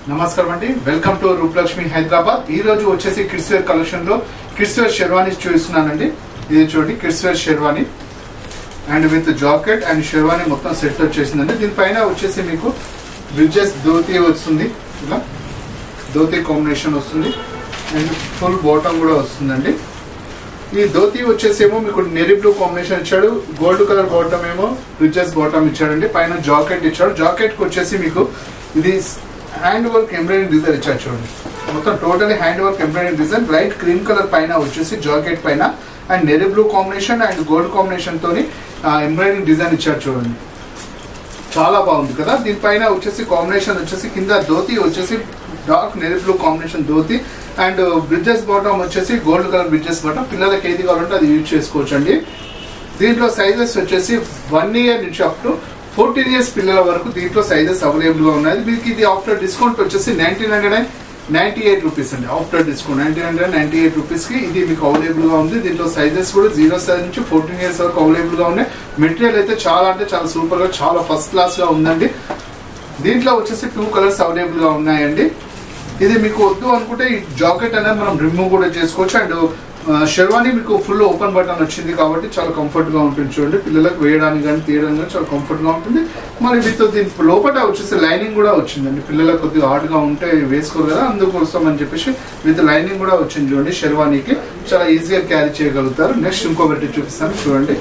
నమస్కారం అండి welcome to Rupalakshmi Hyderabad ఈ రోజు వచ్చేసి కిడ్స్ వేర్ కలెక్షన్ లో కిడ్స్ వేర్ షెర్వానీ చూపిస్తున్నానండి ఇది చూడండి kids wear sherwani and with jacket and sherwani మొత్తం సెట్ వచ్చేసిందండి దీనిపైన వచ్చేసి మీకు బ్రిడ్జెస్ ధోతి వస్తుంది ఇలా ధోతి కాంబినేషన్ వస్తుంది అండ్ ఫుల్ బాటమ్ కూడా వస్తుందండి ఈ ధోతి వచ్చేసేమో మీకు నెరీ బ్లూ కాంబినేషన్ ఇచ్చాడు గోల్డ్ కలర్ బాటమ్ ఏమో బ్రిడ్జెస్ బాటమ్ ఇచ్చాడండి పైన జాకెట్ ఇచ్చాడు జాకెట్ కి వచ్చేసి మీకు ఇది హ్యాండ్ వర్క్ ఎంబ్రాయిడరీ డిజైన్ ఇచ్చాడు చూడండి మొత్తం totally hand work embroidery design light cream colour పైన వచ్చేసి జాకెట్ పైన and navy blue combination and gold combination తోని ఎంబ్రాయిడరీ డిజైన్ ఇచ్చాడు చూడండి చాలా బాగుంది కదా దీనిపైన వచ్చేసి కాంబినేషన్ వచ్చేసి కింద ధోతి వచ్చేసి dark navy blue combination dhoti and breeches bottom వచ్చేసి గోల్డ్ కలర్ బ్రిడ్జెస్ బాటమ్ పిల్లలకి ఏది కావాలంటే అది యూజ్ చేసుకోవచ్చు అండి దీంట్లో సైజెస్ వచ్చేసి వన్ ఇయర్ నుంచి అప్ టు ఫోర్టీన్ ఇయర్స్ పిల్లల వరకు దీంట్లో సైజెస్ అవైలబుల్ గా ఉన్నాయి మీకు ఇది ఆఫ్టర్ డిస్కౌంట్ వచ్చేసి nineteen hundred and ninety eight rupees అండి after discount nineteen hundred ninety eight rupees కి ఇది మీకు అవైలబుల్ గా ఉంది దీంట్లో సైజెస్ కూడా జీరో సైజ్ నుంచి ఫోర్టీన్ ఇయర్స్ వరకు అవైలబుల్ గా ఉన్నాయి మెటీరియల్ అయితే చాలా అంటే చాలా సూపర్ గా చాలా ఫస్ట్ క్లాస్ గా ఉందండి దీంట్లో వచ్చేసి టూ కలర్స్ అవైలబుల్ గా ఉన్నాయండి ఇది మీకు వద్దు అనుకుంటే ఈ జాకెట్ అనేది మనం రిమూవ్ కూడా చేసుకోవచ్చు అండ్ షెర్వానీ మీకు ఫుల్ ఓపెన్ బటన్ వచ్చింది కాబట్టి చాలా కంఫర్ట్ గా ఉంటుంది చూడండి పిల్లలకు వేయడానికి కానీ తీయడానికి కానీ చాలా కంఫర్ట్ గా ఉంటుంది మరి విత్ దీని లోపల వచ్చేసి లైనింగ్ కూడా వచ్చిందండి పిల్లలకు కొద్దిగా హార్డ్ గా ఉంటే వేసుకోరు కదా అందుకోసం అని చెప్పేసి విత్ లైనింగ్ కూడా వచ్చింది చూడండి షెర్వానీకి చాలా ఈజీగా క్యారీ చేయగలుగుతారు నెక్స్ట్ ఇంకొకటి చూపిస్తాను చూడండి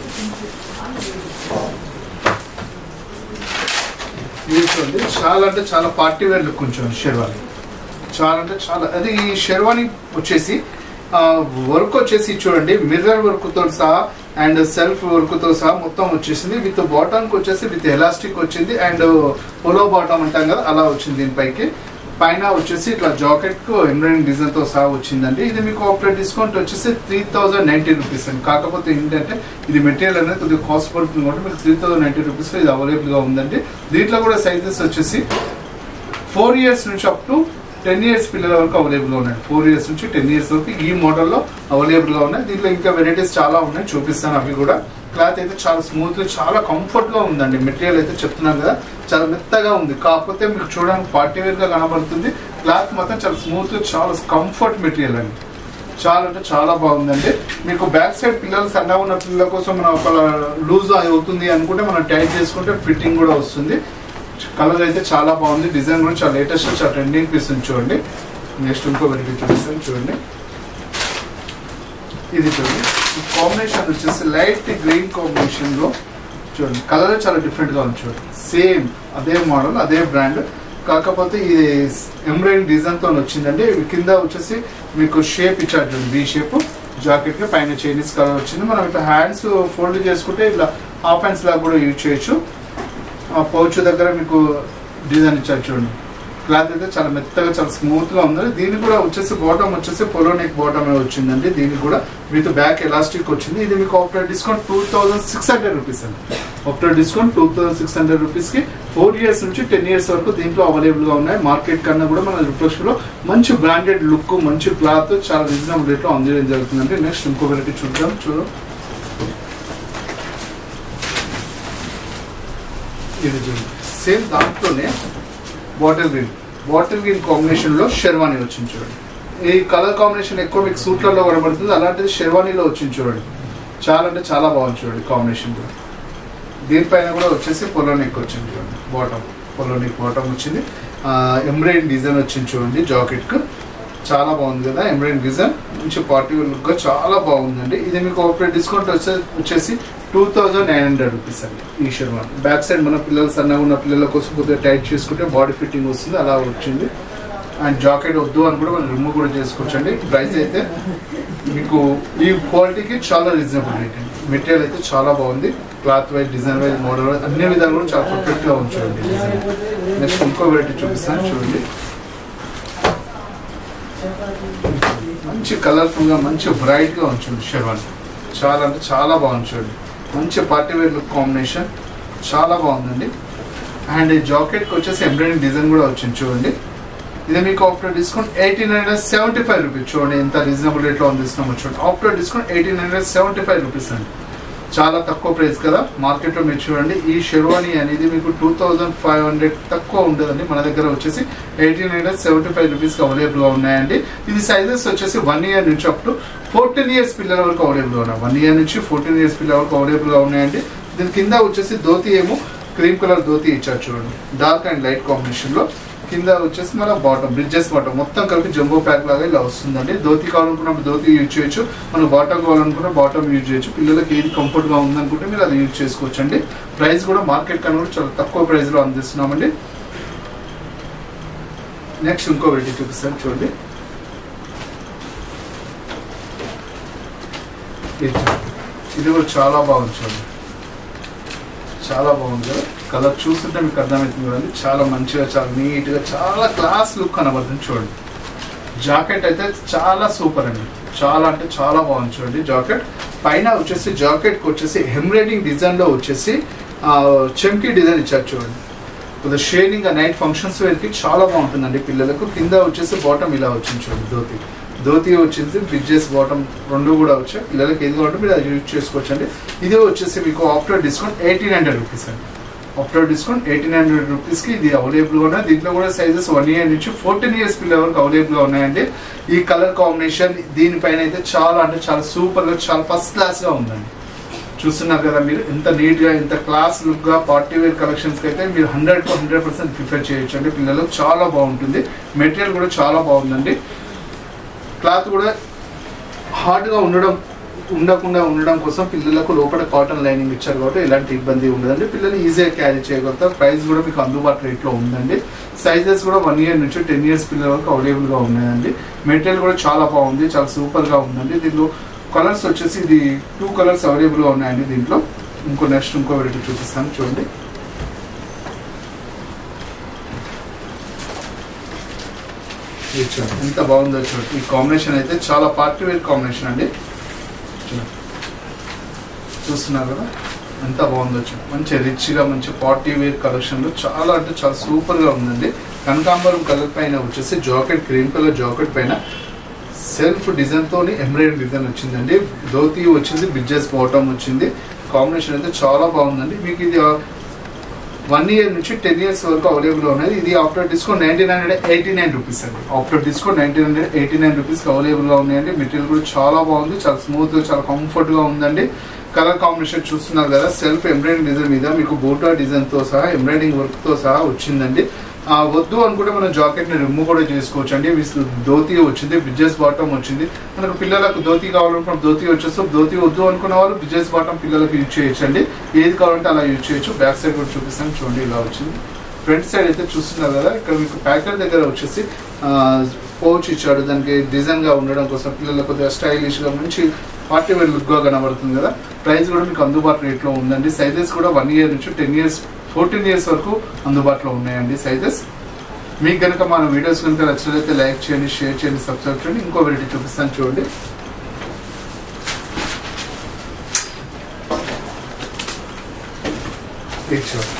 ఇది చూడండి చాలా అంటే చాలా పార్టీ వేర్ లుక్ ఉంచండి షెర్వానీ చాలా అంటే చాలా అది ఈ షెర్వానీ వచ్చేసి వర్క్ వచ్చేసి చూడండి మిర్రర్ వర్క్ తో సహా అండ్ సెల్ఫ్ వర్క్ తో సహా మొత్తం వచ్చేసింది విత్ బాటమ్ కి వచ్చేసి విత్ ఎలాస్టిక్ వచ్చింది అండ్ పోలో బాటమ్ అంటాం కదా అలా వచ్చింది దీనిపైకి పైన వచ్చేసి ఇట్లా జాకెట్ కు ఎంబ్రాయిడింగ్ డిజైన్ తో సహా వచ్చిందండి ఇది మీకు ఆఫ్టర్ డిస్కౌంట్ వచ్చేసి త్రీ థౌసండ్ నైన్టీ రూపీస్ అండి కాకపోతే ఏంటంటే ఇది మెటీరియల్ అనేది కొద్దిగా కాస్ట్ పడుతుంది కాబట్టి మీకు త్రీ థౌసండ్ నైన్టీ రూపీస్ ఇది అవైలబుల్ గా ఉందండి దీంట్లో కూడా సైజెస్ వచ్చేసి ఫోర్ ఇయర్స్ నుంచి అప్ టు టెన్ ఇయర్స్ పిల్లల వరకు అవైలబుల్ గా ఉన్నాయి ఫోర్ ఇయర్స్ నుంచి టెన్ ఇయర్స్ వరకు ఈ మోడల్లో అవైలబుల్ గా ఉన్నాయి దీంట్లో ఇంకా వెరైటీస్ చాలా ఉన్నాయి చూపిస్తాను అవి కూడా క్లాత్ అయితే చాలా స్మూత్ చాలా కంఫర్ట్ గా ఉందండి మెటీరియల్ అయితే చెప్తున్నాను కదా చాలా మెత్తగా ఉంది కాకపోతే మీకు చూడడానికి పార్టీ వేర్ గా కనబడుతుంది క్లాత్ మాత్రం చాలా స్మూత్ చాలా కంఫర్ట్ మెటీరియల్ అండి చాలా అంటే చాలా బాగుందండి మీకు బ్యాక్ సైడ్ పిల్లలు సన్నగా ఉన్న పిల్లల కోసం మనం ఒక లూజ్ అవుతుంది అనుకుంటే మనం టైట్ చేసుకుంటే ఫిట్టింగ్ కూడా వస్తుంది కలర్ అయితే చాలా బాగుంది డిజైన్ కూడా చాలా లేటెస్ట్ చాలా ట్రెండింగ్ పీస్ ఉంది చూడండి నెక్స్ట్ ఇంకో వెరైటీ చూపిస్తాను చూడండి ఇది చూడండి కాంబినేషన్ వచ్చేసి లైట్ గ్రీన్ కాంబినేషన్ లో చూడండి కలర్ చాలా డిఫరెంట్ గా ఉంది చూడండి సేమ్ అదే మోడల్ అదే బ్రాండ్ కాకపోతే ఇది ఎంబ్రాయిడింగ్ డిజైన్ తో వచ్చిందండి ఇవి కింద వచ్చేసి మీకు షేప్ ఇచ్చారు చూడండి బీ షేప్ జాకెట్ కి పైన చైనీస్ కలర్ వచ్చింది మనం ఇట్లా హ్యాండ్స్ ఫోల్డ్ చేసుకుంటే ఇట్లా హాఫ్ హ్యాండ్స్ లాగా కూడా యూజ్ చేయొచ్చు ఆ పౌచ్ దగ్గర మీకు డిజైన్ ఇచ్చారు చూడండి క్లాత్ అయితే చాలా మెత్తగా చాలా స్మూత్ గా ఉంది దీనికి కూడా వచ్చేసి బాటమ్ వచ్చేసి పొలో నెక్ బాటమ్ వచ్చిందండి దీనికి కూడా విత్ బ్యాక్ ఎలాస్టిక్ వచ్చింది ఇది మీకు after discount two thousand six hundred rupees అండి after discount two thousand six hundred rupees కి ఫోర్ ఇయర్స్ నుంచి టెన్ ఇయర్స్ వరకు దీంట్లో అవైలబుల్ గా ఉన్నాయి మార్కెట్ కన్నా కూడా మన రిప్రష్ లో మంచి బ్రాండెడ్ లుక్ మంచి క్లాత్ చాలా రీజనబుల్ రేట్ లో అందజేయడం జరుగుతుందండి నెక్స్ట్ ఇంకో వెరైటీ చూద్దాం చూడు ఇది చూడండి సేమ్ దాంట్లోనే bottle green bottle green combination లో షెర్వానీ వచ్చింది చూడండి ఈ కలర్ కాంబినేషన్ ఎక్కువ మీకు సూట్లలో కనబడుతుంది అలాంటిది షెర్వానీలో వచ్చింది చూడండి చాలా అంటే చాలా బాగుంది చూడండి కాంబినేషన్ కూడా దీనిపైన కూడా వచ్చేసి పొలోనిక్ వచ్చింది చూడండి బాటమ్ పొలోనిక్ బాటమ్ వచ్చింది ఎంబ్రాయిడింగ్ డిజైన్ వచ్చింది చూడండి జాకెట్ కు చాలా బాగుంది కదా ఎంబ్రాయిడింగ్ డిజైన్ మంచి పార్టీ లుక్ గా చాలా బాగుందండి ఇది మీకు ఆఫర్ డిస్కౌంట్ వచ్చే వచ్చేసి two thousand nine hundred rupees అండి ఈ షర్వాన్ బ్యాక్ సైడ్ మన పిల్లలు సన్నగా ఉన్న పిల్లల కోసం కొద్దిగా టైట్ చేసుకుంటే బాడీ ఫిట్టింగ్ వస్తుంది అలా వచ్చింది అండ్ జాకెట్ వద్దు అని కూడా మనం రిమూవ్ కూడా చేసుకోవచ్చు అండి ప్రైస్ అయితే మీకు ఈ క్వాలిటీకి చాలా రీజనబుల్ రేట్ అండి మెటీరియల్ అయితే చాలా బాగుంది cloth wise design wise model wise అన్ని విధాలు కూడా చాలా పర్ఫెక్ట్ గా ఉంచండి డిజైన్ నెక్స్ట్ ఇంకో వెరైటీ చూపిస్తాను చూడండి మంచి కలర్ఫుల్ గా మంచి బ్రైట్ గా ఉంచండి షెర్వాన్ చాలా అంటే చాలా బాగుంది చూడండి మంచి పార్టీ వేర్ లుక్ కాంబినేషన్ చాలా బాగుందండి అండ్ ఈ జాకెట్కి వచ్చేసి ఎంబ్రాయిడింగ్ డిజైన్ కూడా వచ్చింది చూడండి ఇది మీకు after discount eighteen hundred seventy five rupees చూడండి ఎంత రీజనబుల్ రేట్లో అందిస్తున్నామో చూడండి after discount eighteen hundred seventy five rupees అండి చాలా తక్కువ ప్రైస్ కదా మార్కెట్ లో మీరు చూడండి ఈ షెర్వానీ అనేది మీకు టూ థౌజండ్ ఫైవ్ హండ్రెడ్ తక్కువ ఉండదండి మన దగ్గర వచ్చేసి eighteen hundred seventy five rupees available గా ఉన్నాయండి ఇది సైజెస్ వచ్చేసి వన్ ఇయర్ నుంచి అప్ టు ఫోర్టీన్ ఇయర్స్ పిల్లల వరకు అవైలబుల్ గా ఉన్నాయి వన్ ఇయర్ నుంచి ఫోర్టీన్ ఇయర్స్ పిల్లల వరకు అవైలబుల్ గా ఉన్నాయండి దీని కింద వచ్చేసి ధోతి ఏమో క్రీమ్ కలర్ ధోతి ఇచ్చారు చూడండి డార్క్ అండ్ లైట్ కాంబినేషన్ లో కింద వచ్చేసి మన బాటమ్ బ్రిడ్జెస్ బాటమ్ మొత్తం కలిపి జంబో ప్యాక్ లాగా ఇలా వస్తుందండి ధోతి కావాలనుకున్నప్పుడు ధోతి యూజ్ చేయొచ్చు మనం బాటమ్ కావాలనుకున్న బాటమ్ యూజ్ చేయొచ్చు పిల్లలకి ఏది కంఫర్ట్ గా ఉందనుకుంటే మీరు అది యూజ్ చేసుకోవచ్చు అండి ప్రైస్ కూడా మార్కెట్ కన్నా కూడా చాలా తక్కువ ప్రైస్ లో అందిస్తున్నామండి నెక్స్ట్ ఇంకో వెరైటీ చూపిస్తాను చూడండి ఇది చూడండి. ఇది కూడా చాలా బాగుంది చూడండి చాలా బాగుంది కదా కలర్ చూస్తుంటే మీకు అర్థమవుతుంది కదండి చాలా మంచిగా చాలా నీట్ గా చాలా క్లాస్ లుక్ కనబడుతుంది చూడండి జాకెట్ అయితే చాలా సూపర్ అండి చాలా అంటే చాలా బాగుంది చూడండి జాకెట్ పైన వచ్చేసి జాకెట్ కి వచ్చేసి ఎంబ్రాయిడింగ్ డిజైన్ లో వచ్చేసి ఆ, చెంకి డిజైన్ ఇచ్చారు చూడండి కొద్దిగా షేడింగ్ నైట్ ఫంక్షన్స్ వేర్కి చాలా బాగుంటుందండి పిల్లలకు కింద వచ్చేసి బాటమ్ ఇలా వచ్చింది చూడండి ధోతి ధోతి వచ్చింది బ్రిడ్జెస్ బాటమ్ రెండు కూడా వచ్చాయి పిల్లలకి ఏది కావాలంటే మీరు అది యూజ్ చేసుకోవచ్చు అండి ఇది వచ్చేసి మీకు after discount eighteen hundred rupees అండి ఆఫ్టర్ డిస్కౌంట్ ఎయిటీన్ హండ్రెడ్ రూపీస్కి ఇది అవైలబుల్ గా ఉన్నాయి దీంట్లో కూడా సైజెస్ వన్ ఇయర్ నుంచి ఫోర్టీన్ ఇయర్స్ పిల్లల వరకు అవైలబుల్ గా ఉన్నాయండి ఈ కలర్ కాంబినేషన్ దీనిపైన అయితే చాలా అంటే చాలా సూపర్ గా చాలా ఫస్ట్ క్లాస్ గా ఉందండి చూస్తున్నారు కదా మీరు ఎంత నీట్ గా ఎంత క్లాస్ లుక్ గా పార్టీ వేర్ కలెక్షన్స్ కి అయితే మీరు hundred to hundred percent prefer చేయొచ్చు అండి పిల్లలకు చాలా బాగుంటుంది మెటీరియల్ కూడా చాలా బాగుందండి క్లాత్ కూడా హార్డ్ గా ఉండడం ఉండకుండా ఉండడం కోసం పిల్లలకు లోపల కాటన్ లైనింగ్ ఇచ్చారు కాబట్టి ఎలాంటి ఇబ్బంది ఉండదండి పిల్లలు ఈజీగా క్యారీ చేయగలుగుతారు ప్రైస్ కూడా మీకు అందుబాటు రేట్లో ఉందండి సైజెస్ కూడా వన్ ఇయర్ నుంచి టెన్ ఇయర్స్ పిల్లల వరకు అవైలబుల్ గా ఉన్నాయండి మెటీరియల్ కూడా చాలా బాగుంది చాలా సూపర్ గా ఉందండి దీనిలో కలర్స్ వచ్చేసి ఇది టూ కలర్స్ అవైలబుల్ గా ఉన్నాయండి దీంట్లో ఇంకో నెక్స్ట్ ఇంకో వెరైటీ చూపిస్తాను చూడండి ఇది చూడండి ఎంత బాగుందో చూడండి ఈ కాంబినేషన్ అయితే చాలా పార్టీ వేర్ కాంబినేషన్ అండి చూడండి. చూస్తున్నారు కదా ఎంత బాగుందో చూడండి మంచి రిచ్ గా మంచి పార్టీ వేర్ కలెక్షన్ లో చాలా అంటే చాలా సూపర్ గా ఉందండి కనకాంబరం కలర్ పైన వచ్చేసి జాకెట్ క్రీమ్ కలర్ జాకెట్ పైన సెల్ఫ్ డిజైన్ తోని ఎంబ్రాయిడరీ డిజైన్ వచ్చిందండి ధోతి వచ్చింది బిడ్జెస్ బాటమ్ వచ్చింది కాంబినేషన్ అయితే చాలా బాగుందండి మీకు ఇది వన్ ఇయర్ నుంచి టెన్ ఇయర్స్ వరకు అవైలబుల్ ఉన్నది ఇది after discount nineteen hundred eighty nine rupees అండి after discount nineteen hundred eighty nine rupees available గా ఉన్నాయండి మెటీరియల్ కూడా చాలా బాగుంది చాలా స్మూత్ గా చాలా కంఫర్ట్ గా ఉందండి కలర్ కాంబినేషన్ చూస్తున్నారు కదా సెల్ఫ్ ఎంబ్రాయిడింగ్ డిజైన్ మీద మీకు బోటా డిజైన్ తో సహా ఎంబ్రాయిడింగ్ వర్క్ తో సహా వచ్చిందండి ఆ, వద్దు అనుకుంటే మనం జాకెట్ ని రిమూవ్ కూడా చేసుకోవచ్చు అండి విస్- ధోతి వచ్చింది బిజెస్ బాటమ్ వచ్చింది మనకు పిల్లలకు ధోతి కావాలనుకున్న ధోతి వచ్చేస్తే ధోతి వద్దు అనుకున్న వాళ్ళు బిజెస్ బాటమ్ పిల్లలకు యూజ్ చేయొచ్చు అండి ఏది కావాలంటే అలా యూజ్ చేయొచ్చు బ్యాక్ సైడ్ కూడా చూపిస్తాను చూడండి ఇలా వచ్చింది ఫ్రంట్ సైడ్ అయితే చూస్తున్నారు కదా ఇక్కడ మీకు ప్యాకెట్ దగ్గర వచ్చేసి పౌచ్ ఇచ్చాడు దానికి డిజైన్ గా ఉండడం కోసం పిల్లలకు కొద్దిగా స్టైలిష్ గా మంచి పార్టీ వేర్ లుక్ గా కనబడుతుంది కదా ప్రైస్ కూడా మీకు అందుబాటు రేట్ లో ఉందండి సైజెస్ కూడా వన్ ఇయర్ నుంచి టెన్ ఇయర్స్ ఫోర్టీన్ ఇయర్స్ వరకు అందుబాటులో ఉన్నాయండి సైజెస్ మీకు కనుక మన వీడియోస్ కనుక నచ్చినట్లయితే లైక్ చేయండి షేర్ చేయండి సబ్స్క్రైబ్ చేయండి ఇంకో వెరైటీ చూపిస్తాను చూడండి ఇది చూడండి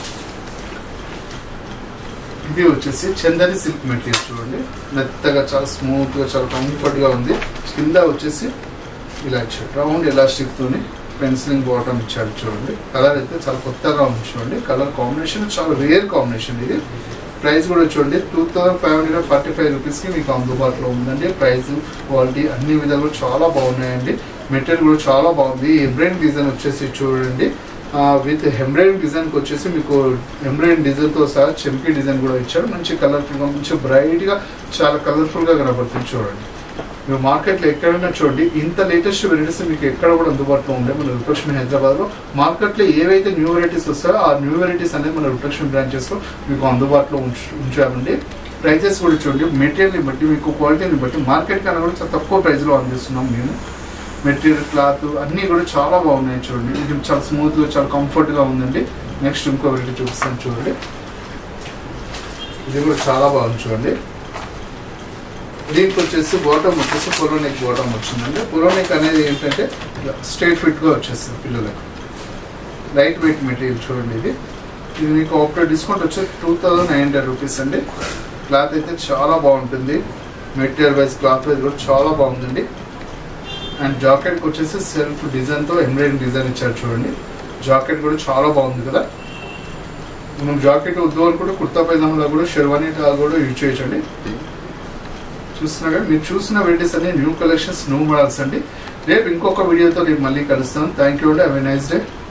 ఇది వచ్చేసి చందరి సిల్క్ మెటీరియల్ చూడండి మెత్తగా చాలా స్మూత్ గా చాలా కంఫర్ట్ గా ఉంది కింద వచ్చేసి ఇలా ఇచ్చాడు రౌండ్ ఎలాస్టిక్ తోని పెన్సిలింగ్ బాటమ్ ఇచ్చాడు చూడండి కలర్ అయితే చాలా కొత్తగా ఉంది చూడండి కలర్ కాంబినేషన్ చాలా రేర్ కాంబినేషన్ ఇది ప్రైస్ కూడా చూడండి two thousand five hundred forty five రూపీస్కి మీకు అందుబాటులో ఉందండి ప్రైస్ క్వాలిటీ అన్ని విధాలు చాలా బాగున్నాయండి మెటీరియల్ కూడా చాలా బాగుంది ఎంబ్రాయిడింగ్ డిజైన్ వచ్చేసి చూడండి విత్ ఎంబ్రాయిడింగ్ డిజైన్ కి వచ్చేసి మీకు ఎంబ్రాయిడింగ్ డిజైన్ తో సహా చెంపి డిజైన్ కూడా ఇచ్చాడు మంచి కలర్ఫుల్ గా మంచి బ్రైట్ గా చాలా కలర్ఫుల్ గా కనబడుతుంది చూడండి మీరు మార్కెట్ లో ఎక్కడైనా చూడండి ఇంత లేటెస్ట్ వెరైటీస్ మీకు ఎక్కడ కూడా అందుబాటులో ఉండే మన రుపలక్ష్మి హైదరాబాద్ లో మార్కెట్ లో ఏవైతే న్యూ వెరైటీస్ వస్తాయో ఆ న్యూ వెరైటీస్ అనేది మన రుపలక్ష్మి బ్రాంచెస్ లో మీకు అందుబాటులో ఉంచు ఉంచామండి ప్రైజెస్ కూడా చూడండి మెటీరియల్ ని బట్టి మీకు క్వాలిటీని బట్టి మార్కెట్ కన్నా కూడా చాలా తక్కువ ప్రైస్ లో అందిస్తున్నాం మేము మెటీరియల్ క్లాత్ అన్నీ కూడా చాలా బాగున్నాయి చూడండి ఇది చాలా స్మూత్ గా చాలా కంఫర్ట్ గా ఉందండి నెక్స్ట్ ఇంకో వెరైటీ చూపిస్తాను చూడండి ఇది కూడా చాలా బాగుంది చూడండి దీనికి వచ్చేసి బాటమ్ వచ్చేసి పొలోనిక్ బాటమ్ వచ్చిందండి పొలోనిక్ అనేది ఏంటంటే స్ట్రైట్ ఫిట్ గా వచ్చేస్తుంది పిల్లలకు లైట్ వెయిట్ మెటీరియల్ చూడండి ఇది ఇది మీకు ఆఫ్టర్ డిస్కౌంట్ వచ్చేసి two thousand nine hundred rupees అండి క్లాత్ అయితే చాలా బాగుంటుంది మెటీరియల్ వైజ్ క్లాత్ వైజ్ కూడా చాలా బాగుందండి అండ్ జాకెట్ వచ్చేసి సెల్ఫ్ డిజైన్ తో ఎంబ్రాయిడింగ్ డిజైన్ ఇచ్చారు చూడండి జాకెట్ కూడా చాలా బాగుంది కదా మనం జాకెట్ వద్దు అనుకుంటే కుర్తా పైజామాలో కూడా షెర్వానీ కూడా యూజ్ చేయొచ్చండి చూస్తున్నా మీరు చూసిన వెరైటీస్ అన్ని న్యూ కలెక్షన్స్ న్యూ మోడల్స్ అండి రేపు ఇంకొక వీడియోతో నేను మళ్ళీ కలుస్తాను థ్యాంక్ యూ అండి హ్యావ్ ఎ నైస్ డే